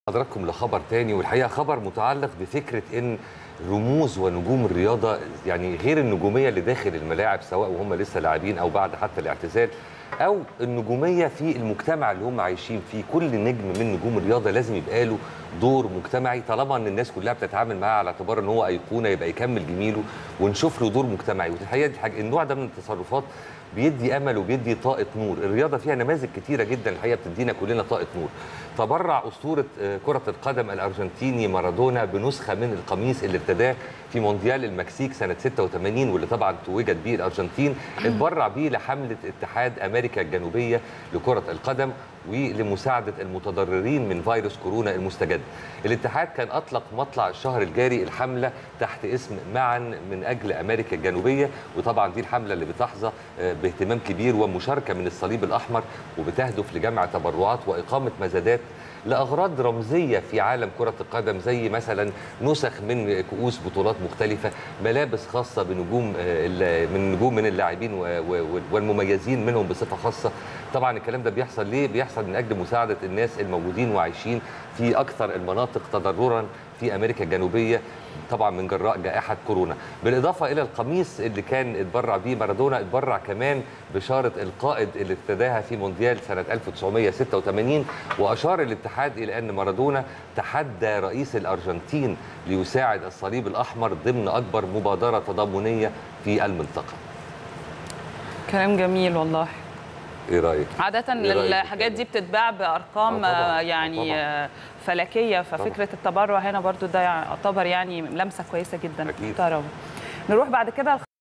حضراتكم لخبر تاني والحقيقه خبر متعلق بفكره ان رموز ونجوم الرياضه يعني غير النجوميه اللي داخل الملاعب سواء وهم لسه لاعبين او بعد حتى الاعتزال او النجوميه في المجتمع اللي هم عايشين فيه كل نجم من نجوم الرياضه لازم يبقى له دور مجتمعي طالما ان الناس كلها بتتعامل معاه على اعتبار ان هو ايقونه يبقى يكمل جميله ونشوف له دور مجتمعي والحقيقه دي حاجه النوع ده من التصرفات بيدي امل وبيدي طاقه نور الرياضه فيها نماذج كتيره جدا الحقيقه بتدينا كلنا طاقه نور تبرع اسطوره كره القدم الارجنتيني مارادونا بنسخه من القميص اللي ارتداه في مونديال المكسيك سنه 86 واللي طبعا توجت به الارجنتين اتبرع بيه لحمله اتحاد امريكا الجنوبيه لكره القدم ولمساعده المتضررين من فيروس كورونا المستجد. الاتحاد كان اطلق مطلع الشهر الجاري الحمله تحت اسم معا من اجل امريكا الجنوبيه وطبعا دي الحمله اللي بتحظى باهتمام كبير ومشاركه من الصليب الاحمر وبتهدف لجمع تبرعات واقامه مزادات لاغراض رمزيه في عالم كره القدم زي مثلا نسخ من كؤوس بطولات مختلفه ملابس خاصه بنجوم من نجوم من اللاعبين والمميزين منهم بصفه خاصه طبعا الكلام ده بيحصل ليه بيحصل من اجل مساعده الناس الموجودين وعايشين في اكثر المناطق تضررا في امريكا الجنوبيه طبعا من جراء جائحه كورونا بالاضافه الى القميص اللي كان اتبرع بيه مارادونا اتبرع كمان بشاره القائد اللي ارتداها في مونديال سنه 1986 واشار الاتحاد الى ان مارادونا تحدى رئيس الارجنتين ليساعد الصليب الاحمر ضمن اكبر مبادره تضامنيه في المنطقه كلام جميل والله ايه رايك عاده الحاجات دي بتتباع بارقام آه طبعاً. يعني آه فلكيه ففكره التبرع هنا برضو ده يعتبر يعني لمسه كويسه جدا أكيد. محترمه نروح بعد كده